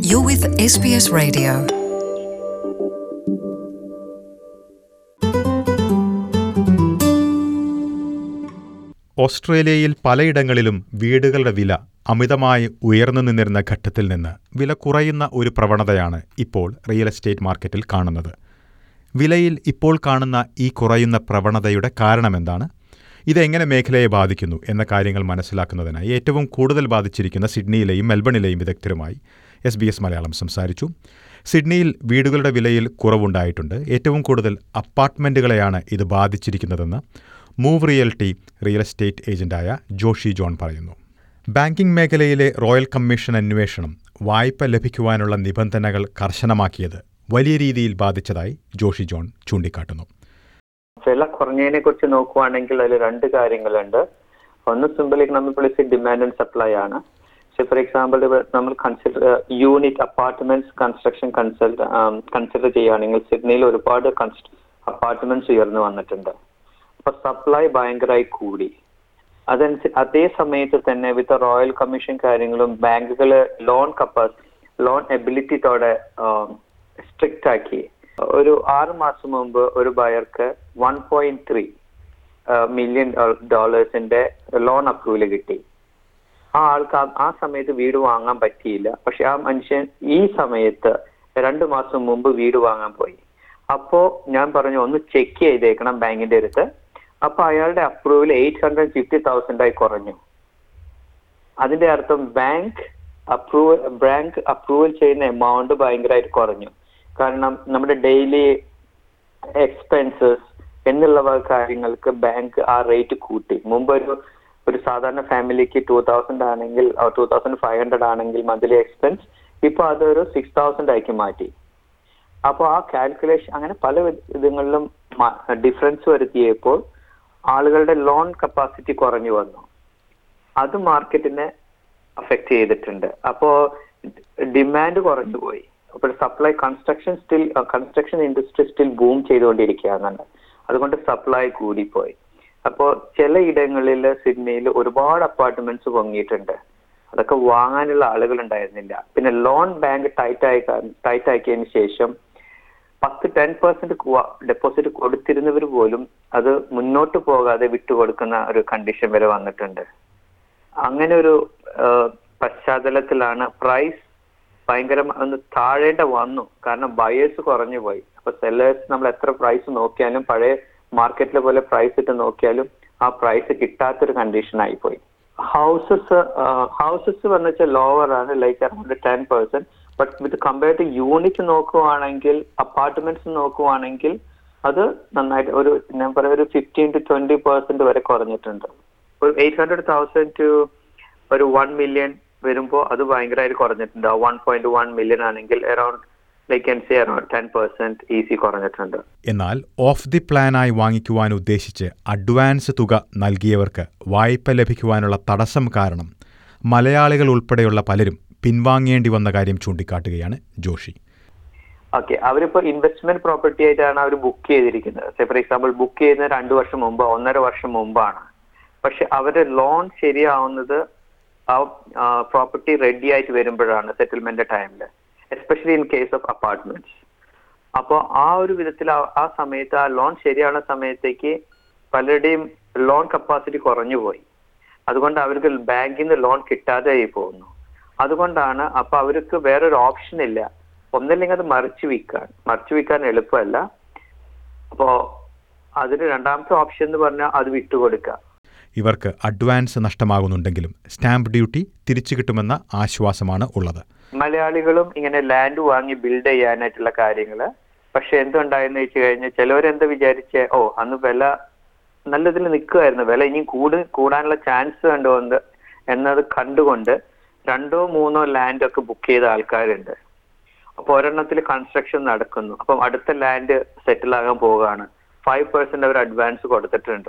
You're with SBS Radio. ഓസ്ട്രേലിയയിൽ പലയിടങ്ങളിലും വീടുകളുടെ വില അമിതമായി ഉയർന്നു നിന്നിരുന്ന ഘട്ടത്തിൽ നിന്ന് വില കുറയുന്ന ഒരു പ്രവണതയാണ് ഇപ്പോൾ റിയൽ എസ്റ്റേറ്റ് മാർക്കറ്റിൽ കാണുന്നത് വിലയിൽ ഇപ്പോൾ കാണുന്ന ഈ കുറയുന്ന പ്രവണതയുടെ കാരണമെന്താണ് ഇതെങ്ങനെ മേഖലയെ ബാധിക്കുന്നു എന്ന കാര്യങ്ങൾ മനസ്സിലാക്കുന്നതിനായി ഏറ്റവും കൂടുതൽ ബാധിച്ചിരിക്കുന്ന സിഡ്നിയിലെയും മെൽബണിലെയും വിദഗ്ധരുമായി എസ് ബി എസ് മലയാളം സംസാരിച്ചു സിഡ്നിയിൽ വീടുകളുടെ വിലയിൽ കുറവുണ്ടായിട്ടുണ്ട് ഏറ്റവും കൂടുതൽ അപ്പാർട്ട്മെൻറ്റുകളെയാണ് ഇത് ബാധിച്ചിരിക്കുന്നതെന്ന് മൂവ് റിയൽറ്റി റിയൽ എസ്റ്റേറ്റ് ഏജന്റായ ജോഷി ജോൺ പറയുന്നു ബാങ്കിംഗ് മേഖലയിലെ റോയൽ കമ്മീഷൻ അന്വേഷണം വായ്പ ലഭിക്കുവാനുള്ള നിബന്ധനകൾ കർശനമാക്കിയത് വലിയ രീതിയിൽ ബാധിച്ചതായി ജോഷി ജോൺ ചൂണ്ടിക്കാട്ടുന്നു വില കുറഞ്ഞതിനെ കുറിച്ച് നോക്കുവാണെങ്കിൽ അതിൽ രണ്ട് കാര്യങ്ങളുണ്ട് ഒന്ന് simple economic policy demand and supply ആണ് ഫോർ എക്സാമ്പിൾ നമ്മൾ consider unit apartments construction consult consider ചെയ്യുകയാണെങ്കിൽ സിഡ്നിയിൽ ഒരുപാട് അപ്പാർട്ട്മെന്റ്സ് ഉയർന്നു വന്നിട്ടുണ്ട് അപ്പൊ സപ്ലൈ ഭയങ്കരമായി കൂടി അതനുസരിച്ച് അതേ സമയത്ത് തന്നെ വിത്ത് റോയൽ കമ്മീഷൻ കാര്യങ്ങളും ബാങ്കുകൾ ലോൺ കപ്പാസിറ്റി ലോൺ എബിലിറ്റിയോടെ സ്ട്രിക്റ്റ് ആക്കി ഒരു ആറ് മാസം മുമ്പ് ഒരു ബയർക്ക് വൺ പോയിന്റ് ത്രീ മില്യൺ ഡോളേഴ്സിന്റെ ലോൺ അപ്രൂവൽ കിട്ടി ആ ആൾക്ക് ആ സമയത്ത് വീട് വാങ്ങാൻ പറ്റിയില്ല പക്ഷെ ആ മനുഷ്യൻ ഈ സമയത്ത് രണ്ടു മാസം മുമ്പ് വീട് വാങ്ങാൻ പോയി അപ്പോ ഞാൻ പറഞ്ഞു ഒന്ന് ചെക്ക് ചെയ്തേക്കണം ബാങ്കിന്റെ അടുത്ത് അപ്പൊ അയാളുടെ approval eight hundred fifty thousand ആയി കുറഞ്ഞു അതിന്റെ അർത്ഥം ബാങ്ക് അപ്രൂവൽ ബാങ്ക് അപ്രൂവൽ ചെയ്യുന്ന എമൗണ്ട് ഭയങ്കരമായിട്ട് കുറഞ്ഞു കാരണം നമ്മുടെ ഡെയിലി എക്സ്പെൻസസ് എന്നുള്ള കാര്യങ്ങൾക്ക് ബാങ്ക് ആ റേറ്റ് കൂട്ടി മുമ്പ് ഒരു ഒരു സാധാരണ ഫാമിലിക്ക് ടൂ തൗസൻഡ് ആണെങ്കിൽ ടൂ തൗസൻഡ് ഫൈവ് ഹൺഡ്രഡ് ആണെങ്കിൽ മന്ത്ലി എക്സ്പെൻസ് ഇപ്പൊ അതൊരു സിക്സ് തൗസൻഡ് ആക്കി മാറ്റി അപ്പോൾ ആ കാൽക്കുലേഷൻ അങ്ങനെ പല വിധങ്ങളിലും ഡിഫറൻസ് വരുത്തിയപ്പോൾ ആളുകളുടെ ലോൺ കപ്പാസിറ്റി കുറഞ്ഞു വന്നു അത് മാർക്കറ്റിനെ അഫക്റ്റ് ചെയ്തിട്ടുണ്ട് അപ്പോ ഡിമാൻഡ് കുറഞ്ഞു പോയി അപ്പോൾ supply construction still construction industry still boom ചെയ്തുകൊണ്ടിരിക്കുകയാണെന്നുണ്ട് അതുകൊണ്ട് സപ്ലൈ കൂടിപ്പോയി അപ്പോൾ ചില ഇടങ്ങളിൽ സിഡ്നിയിൽ ഒരുപാട് അപ്പാർട്ട്മെന്റ്സ് പൊങ്ങിയിട്ടുണ്ട് അതൊക്കെ വാങ്ങാനുള്ള ആളുകൾ ഉണ്ടായിരുന്നില്ല പിന്നെ ലോൺ ബാങ്ക് ടൈറ്റ് ആയി ടൈറ്റ് ആക്കിയതിന് ശേഷം പത്ത് ടെൻ പെർസെന്റ് ഡെപ്പോസിറ്റ് കൊടുത്തിരുന്നവർ പോലും അത് മുന്നോട്ട് പോകാതെ വിട്ടുകൊടുക്കുന്ന ഒരു കണ്ടീഷൻ വരെ വന്നിട്ടുണ്ട് അങ്ങനെ ഒരു പശ്ചാത്തലത്തിലാണ് പ്രൈസ് ഭയങ്കര ഒന്ന് താഴേണ്ട വന്നു കാരണം ബയേഴ്സ് കുറഞ്ഞു പോയി അപ്പൊ സെല്ലേഴ്സ് നമ്മൾ എത്ര പ്രൈസ് നോക്കിയാലും പഴയ മാർക്കറ്റിലെ പോലെ പ്രൈസ് ഇട്ട് നോക്കിയാലും ആ പ്രൈസ് കിട്ടാത്തൊരു കണ്ടീഷൻ ആയിപ്പോയി ഹൗസസ് ഹൗസസ് പറഞ്ഞ വെച്ചാൽ ലോവർ ആണ് like around ten percent but with compare to unit നോക്കുവാണെങ്കിൽ അപ്പാർട്ട്മെന്റ്സ് നോക്കുവാണെങ്കിൽ അത് നന്നായിട്ട് ഒരു ഞാൻ പറയാം ഒരു ഫിഫ്റ്റീൻ ടു ട്വന്റി പെർസെന്റ് വരെ കുറഞ്ഞിട്ടുണ്ട് ഒരു എയ്റ്റ് ഹൺഡ്രഡ് തൗസൻഡ് ടു ഒരു വൺ മില്യൺ വരുമ്പോൾ അത് ഭയങ്കരമായിട്ട് കുറഞ്ഞിട്ടുണ്ട് വൺ പോയിന്റ് വൺ മില്യൺ ആണെങ്കിൽ around like can say around ten percent easy കുറഞ്ഞിട്ടുണ്ട് എന്നാൽ ഓഫ് ദി പ്ലാനായി വാങ്ങിക്കുവാൻ ഉദ്ദേശിച്ച് അഡ്വാൻസ് തുക നൽകിയവർക്ക് വായ്പ ലഭിക്കുവാനുള്ള തടസ്സം കാരണം മലയാളികൾ ഉൾപ്പെടെയുള്ള പലരും പിൻവാങ്ങേണ്ടി വന്ന കാര്യം ചൂണ്ടിക്കാട്ടുകയാണ് ജോഷി ഓക്കെ അവരിപ്പോ ഇൻവെസ്റ്റ്മെന്റ് പ്രോപ്പർട്ടി ആയിട്ടാണ് അവർ ബുക്ക് ചെയ്തിരിക്കുന്നത് ഫോർ എക്സാമ്പിൾ ബുക്ക് ചെയ്യുന്ന രണ്ടു വർഷം മുമ്പ് ഒന്നര വർഷം മുമ്പാണ് പക്ഷെ അവരുടെ ലോൺ ശരിയാവുന്നത് ആ പ്രോപ്പർട്ടി റെഡി ആയിട്ട് വരുമ്പോഴാണ് സെറ്റിൽമെന്റ് ടൈമിൽ especially in case of apartments അപ്പോൾ ആ ഒരു വിധത്തിൽ ആ സമയത്ത് ആ ലോൺ ശരിയാവുന്ന സമയത്തേക്ക് പലരുടെയും ലോൺ കപ്പാസിറ്റി കുറഞ്ഞു പോയി അതുകൊണ്ട് അവർക്ക് ബാങ്കിൽ നിന്ന് ലോൺ കിട്ടാതെ ആയി പോകുന്നു അതുകൊണ്ടാണ് അപ്പൊ അവർക്ക് വേറൊരു ഓപ്ഷൻ ഇല്ല ഒന്നല്ലെങ്കിൽ അത് മറിച്ചു വിൽക്കാൻ മറിച്ചു വിൽക്കാൻ എളുപ്പമല്ല അപ്പോ അതിന് രണ്ടാമത്തെ ഓപ്ഷൻ എന്ന് പറഞ്ഞാൽ അത് വിട്ടുകൊടുക്കുക ഇവർക്ക് അഡ്വാൻസ് നഷ്ടമാകുന്നുണ്ടെങ്കിലും സ്റ്റാമ്പ് ഡ്യൂട്ടി തിരിച്ചു കിട്ടുമെന്ന ആശ്വാസമാണ് ഉള്ളത് മലയാളികളും ഇങ്ങനെ ലാൻഡ് വാങ്ങി ബിൽഡ് ചെയ്യാനായിട്ടുള്ള കാര്യങ്ങള് പക്ഷെ എന്തുണ്ടായെന്ന് വെച്ച് കഴിഞ്ഞാൽ ചിലവരെന്താ വിചാരിച്ചേ ഓ അന്ന് വില നല്ലതിൽ നിൽക്കുമായിരുന്നു വില ഇനിയും കൂട് കൂടാനുള്ള ചാൻസ് കണ്ടുകൊണ്ട് എന്നത് കണ്ടുകൊണ്ട് രണ്ടോ മൂന്നോ ലാൻഡ് ഒക്കെ ബുക്ക് ചെയ്ത ആൾക്കാരുണ്ട് അപ്പൊ ഒരെണ്ണത്തിൽ കൺസ്ട്രക്ഷൻ നടക്കുന്നു അപ്പം അടുത്ത ലാൻഡ് സെറ്റിൽ ആകാൻ പോവുകയാണ് ഫൈവ് പെർസെന്റ് അവർ അഡ്വാൻസ് കൊടുത്തിട്ടുണ്ട്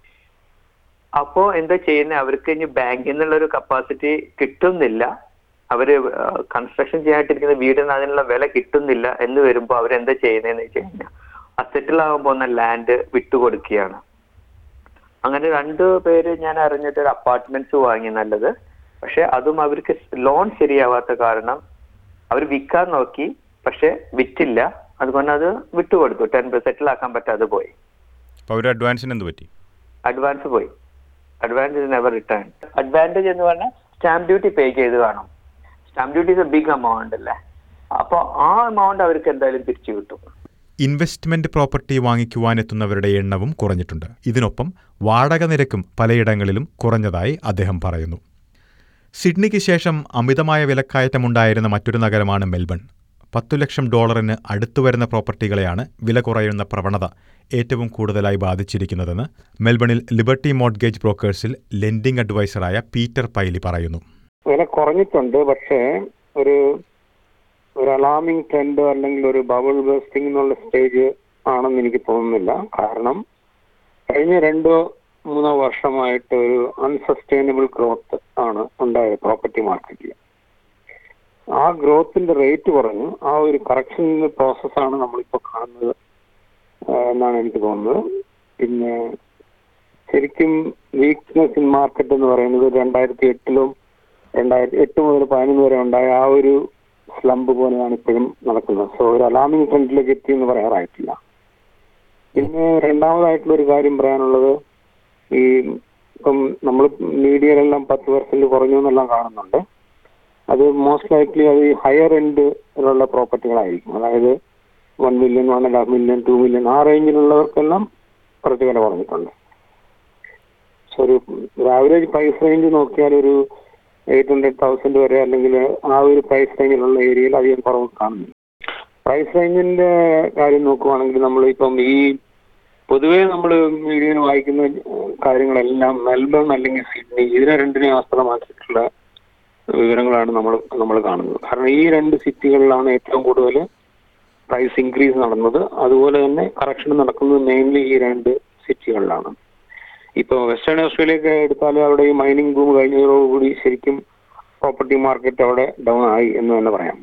അപ്പോ എന്താ ചെയ്യുന്നത് അവർക്ക് ഇനി ബാങ്കിൽ നിന്നുള്ള ഒരു കപ്പാസിറ്റി കിട്ടുന്നില്ല അവര് കൺസ്ട്രക്ഷൻ ചെയ്യാനായിട്ടിരിക്കുന്ന വീടിന് അതിനുള്ള വില കിട്ടുന്നില്ല എന്ന് വരുമ്പോൾ അവരെന്താ ചെയ്യുന്നതെന്ന് വെച്ച് കഴിഞ്ഞാൽ ആ സെറ്റിൽ ആകാൻ പോകുന്ന ലാൻഡ് വിട്ടുകൊടുക്കുകയാണ് അങ്ങനെ രണ്ടു പേര് ഞാൻ അറിഞ്ഞിട്ട് ഒരു അപ്പാർട്ട്മെന്റ്സ് വാങ്ങി നല്ലത് പക്ഷെ അതും അവർക്ക് ലോൺ ശരിയാവാത്ത കാരണം അവർ വിൽക്കാൻ നോക്കി പക്ഷെ വിറ്റില്ല അതുകൊണ്ട് അത് വിട്ടുകൊടുത്തു ടെൻ സെറ്റിൽ ആക്കാൻ പറ്റാതെ പോയി അപ്പോൾ അവർ അഡ്വാൻസിന് എന്ത് പറ്റി അഡ്വാൻസ് പോയി അഡ്വാൻസ് നെവർ റിട്ടേൺ അഡ്വാൻറ്റേജ് എന്ന് പറഞ്ഞാൽ സ്റ്റാമ്പ് ഡ്യൂട്ടി പേ ചെയ്ത് കാണും stamp duty is a big amount അല്ലേ അപ്പോൾ ആ എമൗണ്ട് അവർക്ക് എന്തായാലും തിരിച്ചു കിട്ടും ഇൻവെസ്റ്റ്മെന്റ് പ്രോപ്പർട്ടി വാങ്ങിക്കുവാനെത്തുന്നവരുടെ എണ്ണവും കുറഞ്ഞിട്ടുണ്ട് ഇതിനൊപ്പം വാടക നിരക്കും പലയിടങ്ങളിലും കുറഞ്ഞതായി അദ്ദേഹം പറയുന്നു സിഡ്നിക്ക് ശേഷം അമിതമായ വിലക്കയറ്റമുണ്ടായിരുന്ന മറ്റൊരു നഗരമാണ് മെൽബൺ പത്തു ലക്ഷം ഡോളറിന് അടുത്തു വരുന്ന പ്രോപ്പർട്ടികളെയാണ് വില കുറയുന്ന പ്രവണത ഏറ്റവും കൂടുതലായി ബാധിച്ചിരിക്കുന്നതെന്ന് മെൽബണിൽ ലിബർട്ടി മോഡ്ഗേജ് ബ്രോക്കേഴ്സിൽ ലെൻഡിംഗ് അഡ്വൈസറായ പീറ്റർ പൈലി പറയുന്നു വില കുറഞ്ഞിട്ടുണ്ട് പക്ഷേ ഒരു ഒരു അലാമിംഗ് ട്രെൻഡ് അല്ലെങ്കിൽ ഒരു ബബിൾ ബേസ്റ്റിംഗ് എന്നുള്ള സ്റ്റേജ് ആണെന്ന് എനിക്ക് തോന്നുന്നില്ല കാരണം കഴിഞ്ഞ രണ്ടോ മൂന്നോ വർഷമായിട്ട് ഒരു അൺസസ്റ്റൈനബിൾ ഗ്രോത്ത് ആണ് ഉണ്ടായത് പ്രോപ്പർട്ടി മാർക്കറ്റിൽ ആ ഗ്രോത്തിന്റെ റേറ്റ് കുറഞ്ഞു ആ ഒരു കറക്ഷൻ പ്രോസസ്സാണ് നമ്മളിപ്പോൾ കാണുന്നത് ആ, എന്നാണ് എനിക്ക് തോന്നുന്നത് പിന്നെ ശരിക്കും വീക്ക്നെസ് ഇൻ മാർക്കറ്റ് എന്ന് പറയുന്നത് രണ്ടായിരത്തി എട്ടിലും രണ്ടായിരത്തി എട്ട് മുതൽ പതിനൊന്ന് വരെ ഉണ്ടായ ആ ഒരു സ്ലംബ് പോലെയാണ് ഇപ്പോഴും നടക്കുന്നത് സോ ഒരു അലാമിംഗ് ട്രെൻഡിലേക്ക് എത്തി എന്ന് പറയാറായിട്ടില്ല പിന്നെ രണ്ടാമതായിട്ടുള്ള ഒരു കാര്യം പറയാനുള്ളത് ഈ ഇപ്പം നമ്മൾ മീഡിയയിലെല്ലാം പത്ത് പെർസെന്റ് കുറഞ്ഞു എന്നെല്ലാം കാണുന്നുണ്ട് അത് മോസ്റ്റ് ലൈക്ലി അത് ഈ ഹയർ എൻഡിലുള്ള പ്രോപ്പർട്ടികളായിരിക്കും അതായത് one million one and half million two million ആ റേഞ്ചിലുള്ളവർക്കെല്ലാം കുറച്ച് വില കുറഞ്ഞിട്ടുണ്ട് സോ ഒരു ഒരു ആവറേജ് പ്രൈസ് റേഞ്ച് നോക്കിയാൽ ഒരു എയ്റ്റ് ഹൺഡ്രഡ് തൗസൻഡ് വരെ അല്ലെങ്കിൽ ആ ഒരു പ്രൈസ് റേഞ്ചിലുള്ള ഏരിയയിൽ അധികം കുറവ് കാണുന്നില്ല പ്രൈസ് റേഞ്ചിന്റെ കാര്യം നോക്കുവാണെങ്കിൽ നമ്മൾ ഇപ്പം ഈ പൊതുവേ നമ്മൾ മീഡിയയിൽ വായിക്കുന്ന കാര്യങ്ങളെല്ലാം മെൽബൺ അല്ലെങ്കിൽ സിഡ്നി ഇതിനെ രണ്ടിനെയും ആസ്പദമാക്കിയിട്ടുള്ള വിവരങ്ങളാണ് നമ്മൾ നമ്മൾ കാണുന്നത് കാരണം ഈ രണ്ട് സിറ്റികളിലാണ് ഏറ്റവും കൂടുതൽ പ്രൈസ് ഇൻക്രീസ് നടന്നത് അതുപോലെ തന്നെ കറക്ഷൻ നടക്കുന്നത് മെയിൻലി ഈ രണ്ട് സിറ്റികളിലാണ് ഇപ്പോൾ വെസ്റ്റേൺ ഓസ്ട്രേലിയ എടുത്താൽ അവിടെ ഈ മൈനിങ് ബൂം കഴിഞ്ഞതോടുകൂടി ശരിക്കും പ്രോപ്പർട്ടി മാർക്കറ്റ് അവിടെ ഡൗൺ ആയി എന്ന് തന്നെ പറയാം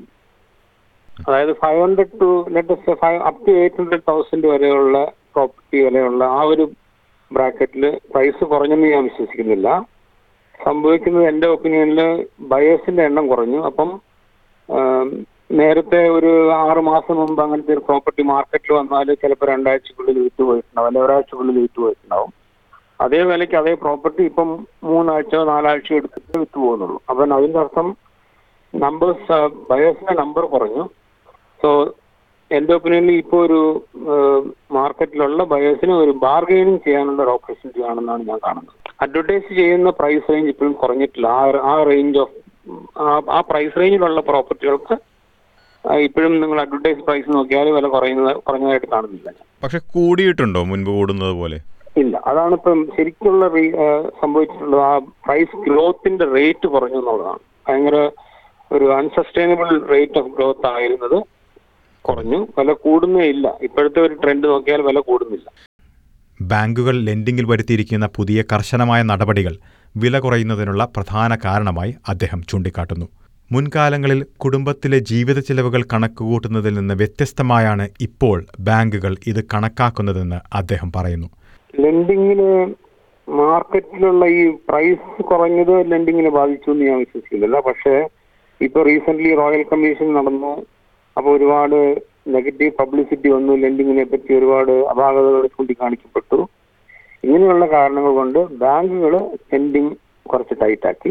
അതായത് five hundred to let's five up to eight hundred thousand വരെയുള്ള പ്രോപ്പർട്ടി വിലയുള്ള ആ ഒരു ബ്രാക്കറ്റിൽ പ്രൈസ് കുറഞ്ഞെന്ന് ഞാൻ വിശ്വസിക്കുന്നില്ല സംഭവിക്കുന്നത് എൻ്റെ ഒപ്പീനിയനിൽ ബയേഴ്സിന്റെ എണ്ണം കുറഞ്ഞു അപ്പം ആം, നേരത്തെ ഒരു ആറ് മാസം മുമ്പ് അങ്ങനത്തെ ഒരു പ്രോപ്പർട്ടി മാർക്കറ്റിൽ വന്നാൽ ചിലപ്പോൾ രണ്ടാഴ്ചക്കുള്ളിൽ വിറ്റ് പോയിട്ടുണ്ടാവും അല്ലെങ്കിൽ ഒരാഴ്ചക്കുള്ളിൽ വിറ്റ് പോയിട്ടുണ്ടാവും അതേ വിലയ്ക്ക് അതേ പ്രോപ്പർട്ടി ഇപ്പം മൂന്നാഴ്ചയോ നാലാഴ്ചയോ എടുത്തിട്ട് വിറ്റ് പോകുന്നുള്ളൂ അപ്പം അതിന്റെ അർത്ഥം നമ്പേഴ്സ് ബയേഴ്സിന്റെ നമ്പർ കുറഞ്ഞു സോ എന്റെ ഒപ്പീനിയനിൽ ഇപ്പോൾ ഒരു മാർക്കറ്റിലുള്ള ബയേഴ്സിന് ഒരു ബാർഗെയിനിങ് ചെയ്യാനുള്ള ഒരു ഓപ്പർച്യൂണിറ്റി ആണെന്നാണ് ഞാൻ കാണുന്നത് അഡ്വർടൈസ് ചെയ്യുന്ന പ്രൈസ് റേഞ്ച് ഇപ്പോഴും കുറഞ്ഞിട്ടില്ല ആ ആ റേഞ്ച് ഓഫ് ആ പ്രൈസ് റേഞ്ചിലുള്ള പ്രോപ്പർട്ടികൾക്ക് ആ, ഇപ്പോഴും നിങ്ങൾ അഡ്വർടൈസ് പ്രൈസ് നോക്കിയാൽ വില കുറയുന്നത് കുറഞ്ഞതായിട്ട് കാണുന്നില്ല ഞാൻ. പക്ഷെ കൂടിയിട്ടുണ്ടോ മുൻപ് കൂടുന്നത് പോലെ ഇല്ല അതാണ് ഇപ്പം ശരിക്കുള്ള റീ- ആ, സംഭവിച്ചിട്ടുള്ളത് ആ പ്രൈസ് ഗ്രോത്തിന്റെ റേറ്റ് കുറഞ്ഞു എന്നുള്ളതാണ് ഭയങ്കര ഒരു അൺസസ്റ്റൈനബിൾ റേറ്റ് ഓഫ് ഗ്രോത്ത് ആയിരുന്നത് കുറഞ്ഞു വില കൂടുന്നേ ഇല്ല ഇപ്പോഴത്തെ ഒരു ട്രെൻഡ് നോക്കിയാൽ വില കൂടുന്നില്ല ബാങ്കുകൾ ലെൻഡിങ്ങിൽ വരുത്തിയിരിക്കുന്ന പുതിയ കർശനമായ നടപടികൾ വില കുറയുന്നതിനുള്ള പ്രധാന കാരണമായി അദ്ദേഹം ചൂണ്ടിക്കാട്ടുന്നു മുൻകാലങ്ങളിൽ കുടുംബത്തിലെ ജീവിത ചെലവുകൾ കണക്കുകൂട്ടുന്നതിൽ നിന്ന് വ്യത്യസ്തമായാണ് ഇപ്പോൾ ബാങ്കുകൾ ഇത് കണക്കാക്കുന്നതെന്ന് അദ്ദേഹം പറയുന്നു ലെൻഡിങ്ങിന് മാർക്കറ്റിലുള്ള ഈ പ്രൈസ് കുറഞ്ഞത് ലെൻഡിങ്ങിനെ ബാധിച്ചു എന്ന് ഞാൻ വിശ്വസിക്കുന്നില്ല പക്ഷേ ഇപ്പൊ റീസെന്റ് റോയൽ കമ്മീഷൻ നടന്നു അപ്പോൾ ഒരുപാട് നെഗറ്റീവ് പബ്ലിസിറ്റി വന്നു ലെൻഡിങ്ങിനെ പറ്റി ഒരുപാട് അപാകതകൾ ചൂണ്ടിക്കാണിക്കപ്പെട്ടു ഇങ്ങനെയുള്ള കാരണങ്ങൾ കൊണ്ട് ബാങ്കുകൾ ലെൻഡിങ് കുറച്ച് ടൈറ്റ് ആക്കി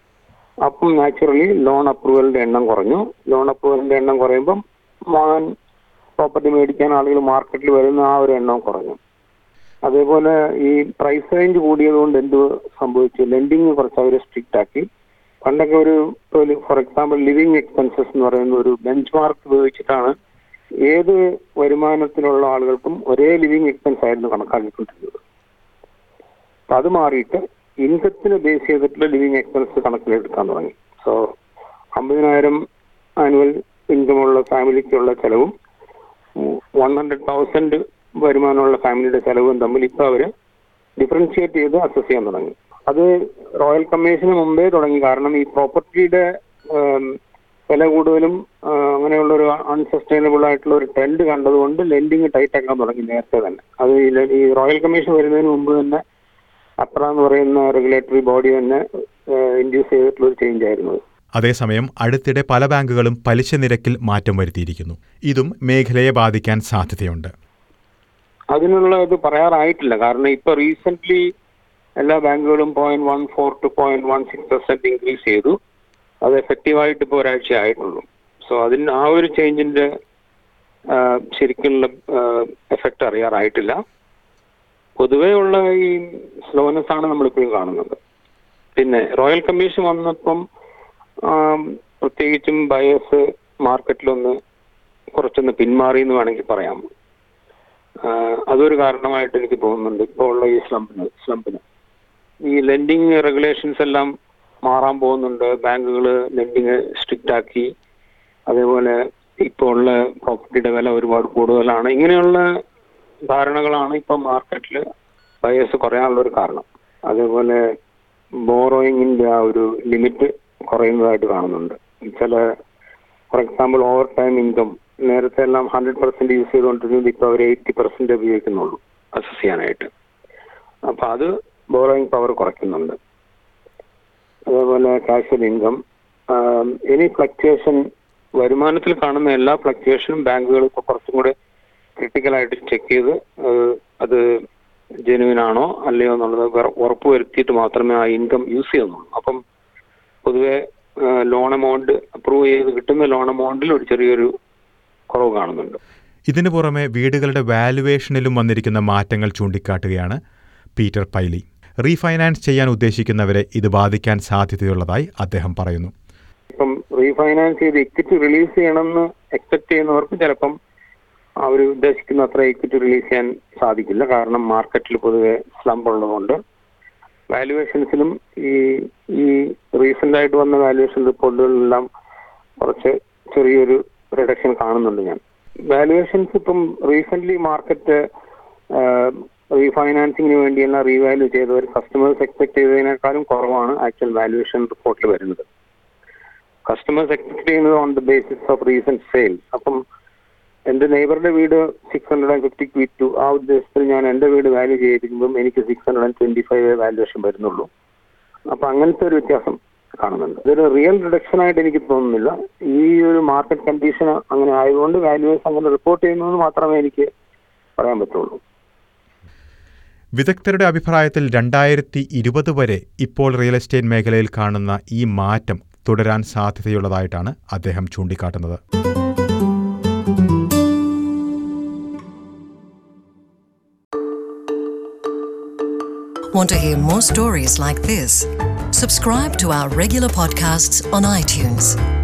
അപ്പം നാച്ചുറലി ലോൺ അപ്രൂവലിന്റെ എണ്ണം കുറഞ്ഞു ലോൺ അപ്രൂവലിന്റെ എണ്ണം കുറയുമ്പം വാങ്ങാൻ പ്രോപ്പർട്ടി മേടിക്കാൻ ആളുകൾ മാർക്കറ്റിൽ വരുന്ന ആ ഒരു എണ്ണം കുറഞ്ഞു അതേപോലെ ഈ പ്രൈസ് റേഞ്ച് കൂടിയത് കൊണ്ട് എന്ത് സംഭവിച്ചു ലെൻഡിങ് കുറച്ച് അവർ സ്ട്രിക്റ്റ് ആക്കി പണ്ടൊക്കെ ഒരു ഫോർ എക്സാമ്പിൾ ലിവിങ് എക്സ്പെൻസസ് എന്ന് പറയുന്ന ഒരു ബെഞ്ച് മാർക്ക് ഉപയോഗിച്ചിട്ടാണ് ഏത് വരുമാനത്തിലുള്ള ആളുകൾക്കും ഒരേ ലിവിങ് എക്സ്പെൻസ് ആയിരുന്നു കണക്കാക്കിക്കൊണ്ടിരുന്നത് അപ്പൊ അത് മാറിയിട്ട് ഇൻകത്തിന് ബേസ് ചെയ്തിട്ടുള്ള ലിവിങ് എക്സ്പെൻസ് കണക്കിലെടുക്കാൻ തുടങ്ങി സോ അമ്പതിനായിരം ആനുവൽ ഇൻകമുള്ള ഫാമിലിക്കുള്ള ചെലവും വൺ ഹൺഡ്രഡ് തൗസൻഡ് വരുമാനമുള്ള ഫാമിലിയുടെ ചെലവും തമ്മിൽ ഇപ്പൊ അവര് ഡിഫറൻഷിയേറ്റ് ചെയ്ത് അസസ് ചെയ്യാൻ തുടങ്ങി അത് റോയൽ കമ്മീഷന് മുമ്പേ തുടങ്ങി കാരണം ഈ പ്രോപ്പർട്ടിയുടെ വില കൂടുതലും ആ, അങ്ങനെയുള്ള ഒരു അൺസസ്റ്റൈനബിൾ ആയിട്ടുള്ള ഒരു ട്രെൻഡ് കണ്ടതുകൊണ്ട് ലെൻഡിങ് ടൈറ്റ് ആക്കാൻ തുടങ്ങി നേരത്തെ തന്നെ അത് ഈ ലെ- ഈ റോയൽ കമ്മീഷൻ വരുന്നതിന് മുമ്പ് തന്നെ അത്ര എന്ന് പറയുന്ന റെഗുലേറ്ററി ബോഡി തന്നെ ഇൻഡ്യൂസ് ചെയ്തിട്ടുള്ള ഒരു ചേഞ്ച് ആയിരുന്നു അത്. അതേസമയം അടുത്തിടെ പല ബാങ്കുകളും പലിശ നിരക്കിൽ മാറ്റം വരുത്തിയിരിക്കുന്നു ഇതും മേഖലയെ ബാധിക്കാൻ സാധ്യതയുണ്ട് അതിനുള്ള ഇത് പറയാറായിട്ടില്ല കാരണം ഇപ്പൊ റീസെന്റ് എല്ലാ ബാങ്കുകളും point one four two point one six percent increase ചെയ്തു അത് എഫക്റ്റീവായിട്ട് ഇപ്പോൾ ഒരാഴ്ച ആയിട്ടുള്ളൂ സോ അതിന് ആ ഒരു ചേഞ്ചിന്റെ ശരിക്കുള്ള എഫക്റ്റ് അറിയാറായിട്ടില്ല പൊതുവേ ഉള്ള ഈ സ്ലോനെസ് ആണ് നമ്മളിപ്പോഴും കാണുന്നത് പിന്നെ റോയൽ കമ്മീഷൻ വന്നപ്പം ആം, പ്രത്യേകിച്ചും ബയസ് മാർക്കറ്റിലൊന്ന് കുറച്ചൊന്ന് പിന്മാറി എന്ന് വേണമെങ്കിൽ പറയാം ആ, അതൊരു കാരണമായിട്ട് എനിക്ക് തോന്നുന്നുണ്ട് ഇപ്പോൾ ഉള്ള ഈ സ്ലംപിന് സ്ലംപിന് ഈ ലെൻഡിങ് റെഗുലേഷൻസ് എല്ലാം മാറാൻ പോകുന്നുണ്ട് ബാങ്കുകൾ ലെൻഡിങ് സ്ട്രിക്റ്റ് ആക്കി അതേപോലെ ഇപ്പോൾ ഉള്ള പ്രോപ്പർട്ടിയുടെ വില ഒരുപാട് കൂടുതലാണ് ഇങ്ങനെയുള്ള ധാരണകളാണ് ഇപ്പം മാർക്കറ്റിൽ ബയേഴ്സ് കുറയാനുള്ള ഒരു കാരണം അതേപോലെ ബോറോയിങ്ങിന്റെ ആ ഒരു ലിമിറ്റ് കുറയുന്നതായിട്ട് കാണുന്നുണ്ട് ചില for example over time income നേരത്തെ എല്ലാം ഹൺഡ്രഡ് പെർസെന്റ് യൂസ് ചെയ്തുകൊണ്ടിരുന്നത് ഇപ്പോൾ അവർ എയ്റ്റി പെർസെന്റ് ഉപയോഗിക്കുന്നുള്ളൂ അസസ് ചെയ്യാനായിട്ട് അപ്പൊ അത് ബോറോയിങ് പവർ കുറയ്ക്കുന്നുണ്ട് അതേപോലെ കാഷ്വൽ ഇൻകം എനി ഫ്ലക്ച്വേഷൻ വരുമാനത്തിൽ കാണുന്ന എല്ലാ ഫ്ലക്ച്വേഷനും ബാങ്കുകൾ ഇപ്പോൾ കുറച്ചും കൂടെ ക്രിട്ടിക്കലായിട്ട് ചെക്ക് ചെയ്ത് ഏഹ്, അത് ജെനുവിൻ ആണോ അല്ലയോ എന്നുള്ളത് വെറ- ഉറപ്പ് വരുത്തിയിട്ട് മാത്രമേ ആ ഇൻകം യൂസ് ചെയ്യുന്നുള്ളൂ അപ്പം പൊതുവെ ലോൺ എമൗണ്ട് അപ്രൂവ് ചെയ്ത് കിട്ടുന്ന ലോൺ എമൗണ്ടിൽ ഒരു ചെറിയൊരു കുറവ് കാണുന്നുണ്ട് ഇതിനു പുറമെ വീടുകളുടെ വാലുവേഷനിലും വന്നിരിക്കുന്ന മാറ്റങ്ങൾ ചൂണ്ടിക്കാട്ടുകയാണ് പീറ്റർ പൈലി റീഫൈനാൻസ് ചെയ്യാൻ ഉദ്ദേശിക്കുന്നവരെ ഇത് ബാധിക്കാൻ സാധ്യതയുള്ളതായി അദ്ദേഹം പറയുന്നു ഇപ്പം റീഫൈനാൻസ് ചെയ്ത് ഇക്വിറ്റി റിലീസ് ചെയ്യണമെന്ന് എക്സ്പെക്ട് ചെയ്യുന്നവർക്ക് ചിലപ്പം അവർ ഉദ്ദേശിക്കുന്ന അത്ര ഇക്വിറ്റി റിലീസ് ചെയ്യാൻ സാധിക്കില്ല കാരണം മാർക്കറ്റിൽ പൊതുവെ സ്ലംപ് ഉള്ളതുകൊണ്ട് വാലുവേഷൻസിലും ഈ ഈ റീസെന്റ് ആയിട്ട് വന്ന വാലുവേഷൻ റിപ്പോർട്ടുകളിലെല്ലാം കുറച്ച് ചെറിയൊരു റിഡക്ഷൻ കാണുന്നുണ്ട് ഞാൻ വാലുവേഷൻസ് ഇപ്പം റീസെന്റ് മാർക്കറ്റ് റീഫൈനാൻസിങ്ങിന് വേണ്ടിയെല്ലാം റീവാല്യൂ ചെയ്തവർ കസ്റ്റമേഴ്സ് എക്സ്പെക്ട് ചെയ്തതിനേക്കാളും കുറവാണ് ആക്ച്വൽ വാലുവേഷൻ റിപ്പോർട്ടിൽ വരുന്നത് കസ്റ്റമേഴ്സ് എക്സ്പെക്ട് ചെയ്യുന്നത് on the basis of recent sale അപ്പം എന്റെ നെയ്ബറുടെ വീട് സിക്സ് ഹൺഡ്രഡ് ആൻഡ് ഫിഫ്റ്റി വിറ്റു ആ ഉദ്ദേശത്തിൽ ഞാൻ എന്റെ വീട് വാല്യൂ ചെയ്തിരിക്കുമ്പോൾ എനിക്ക് six hundred and twenty five valuation വരുന്നുള്ളൂ അപ്പൊ അങ്ങനത്തെ ഒരു വ്യത്യാസം കാണുന്നുണ്ട് ഇതൊരു റിയൽ റിഡക്ഷൻ ആയിട്ട് എനിക്ക് തോന്നുന്നില്ല ഈ ഒരു മാർക്കറ്റ് കണ്ടീഷൻ അങ്ങനെ ആയതുകൊണ്ട് വാല്യുവേഷൻ അങ്ങനെ റിപ്പോർട്ട് ചെയ്യുന്നത് മാത്രമേ എനിക്ക് പറയാൻ പറ്റുള്ളൂ വിദഗ്ധരുടെ അഭിപ്രായത്തിൽ രണ്ടായിരത്തി ഇരുപത് വരെ ഇപ്പോൾ റിയൽ എസ്റ്റേറ്റ് മേഖലയിൽ കാണുന്ന ഈ മാറ്റം തുടരാൻ സാധ്യതയുള്ളതായിട്ടാണ് അദ്ദേഹം ചൂണ്ടിക്കാട്ടുന്നത് Want to hear more stories like this? Subscribe to our regular podcasts on iTunes.